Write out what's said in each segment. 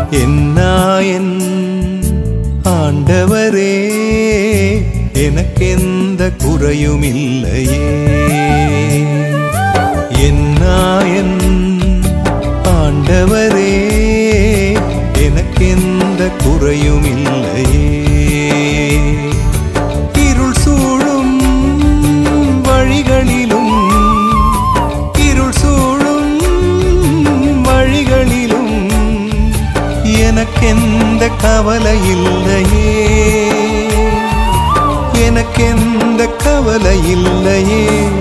എന്നായൻ ആണ്ടവരേ എനക്കെന്ത കുറയുമില്ലയേ എന്നായൻ ആണ്ടവരേ എനക്കെന്ത കുറയുമില്ലയേ ഇരുൾ സൂഴും വഴികളിലും ഇരുൾ സൂഴും വഴികളിലും எனக்கெந்த கவலையில்லையே எனக்கெந்த கவலையில்லையே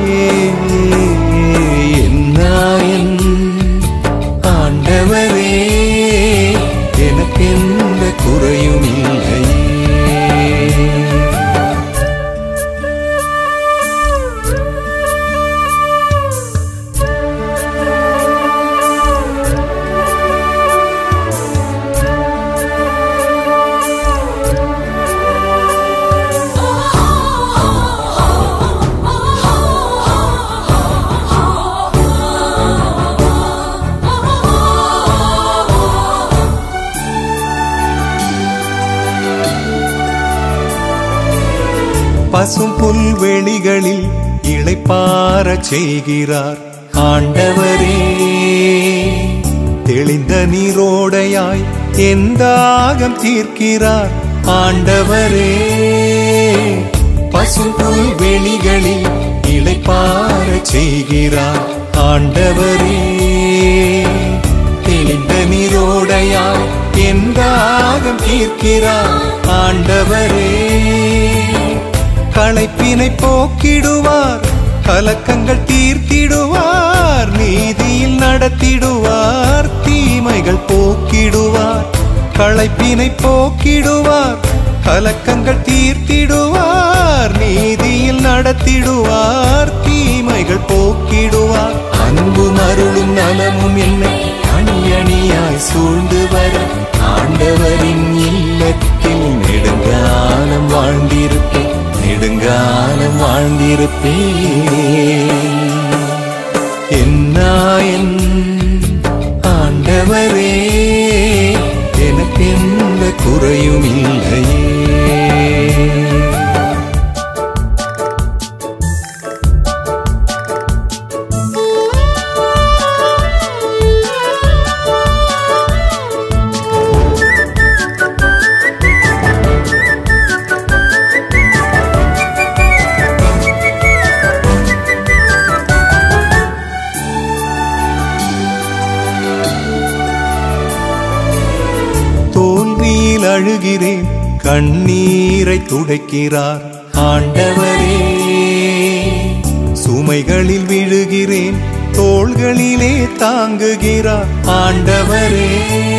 என்னாயன் ஆண்டவரே எனக்கெந்த குறையும் இல்லையே பசும் புல்வெளிகளில் இளைப்பாரச் செய்கிறார் ஆண்டவரே தெளிந்த நீரோடையாய் என் தாகம் தீர்க்கிறார் ஆண்டவரே பசும் புல்வெளிகளில் இளைப்பாரச் செய்கிறார் ஆண்டவரே தெளிந்த நீரோடையாய் என் தாகம் தீர்க்கிறார் ஆண்டவரே களைப்பினை போக்கிடுவார் கலக்கங்கள் தீர்த்திடுவார் நீதியில் நடத்திடுவார் தீமைகள் போக்கிடுவார் களைப்பினை போக்கிடுவார் கலக்கங்கள் தீர்த்திடுவார் நீதியில் நடத்திடுவார் தீமைகள் போக்கிடுவார் அன்பும் அருளும் நலமும் என்னை அணி அணியாய் சூழ்ந்து வர ஆண்டவரின் இல்லத்தில் நெடுங்காலம் வாழ்ந்திருப்பேன் நெடுங்காலம் வாழ்ந்திருப்பேன் എന്നായൻ ആണ്ടവരേ എനക്കെന്ത കുറയുമില്ലയേ தோல்வியில் அழுகிறேன் கண்ணீரை துடைக்கிறார் ஆண்டவரே சுமைகளில் விழுகிறேன் தோள்களிலே தாங்குகிறார் ஆண்டவரே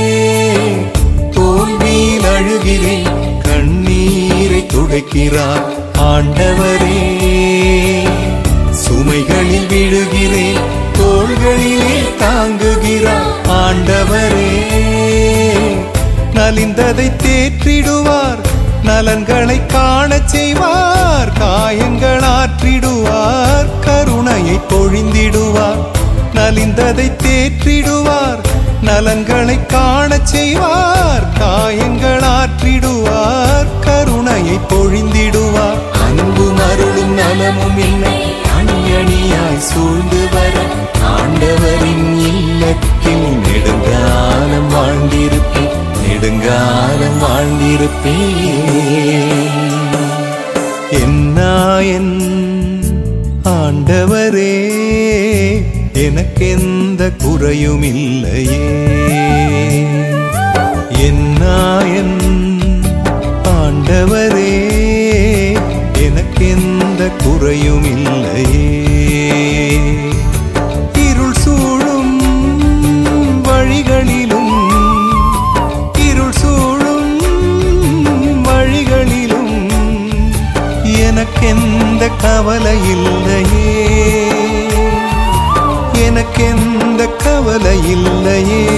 தோல்வியில் அழுகிறேன் கண்ணீரை துடைக்கிறார் ஆண்டவரே சுமைகளில் விழுகிறேன் தோள்களிலே தாங்குகிறார் ஆண்டவரே நலிந்ததை தேற்றிடுவார் நலன்களை காணச் செய்வார் காயங்கள் ஆற்றிடுவார் கருணையை பொழிந்திடுவார் நலிந்ததை தேற்றிடுவார் நலன்களை காணச் செய்வார் காயங்கள் ஆற்றிடுவார் கருணையை பொழிந்திடுவார் அன்பும் அருளும் நலமும் என்னை அணி அணியாய் சூழ்ந்து வர ஆண்டவரின் இல்லத்தில் நெடுங்காலம் வாழ்ந்திருப்பேன் நெடுங்காலம் வாழ்ந்திருப்பேன் എന്നായൻ ആണ്ടവരേ എനക്കെന്ത കുറയുമില്ലയേ എന്നായൻ ആണ്ടവരേ എനക്കെന്ത കുറയുമില്ലയേ ഇരുൾ സൂഴും വഴികളിലും ഇരുൾ സൂഴും വഴികളിലും எனக்கெந்த கவலையில்லையே எனக்கெந்த கவலையில்லையே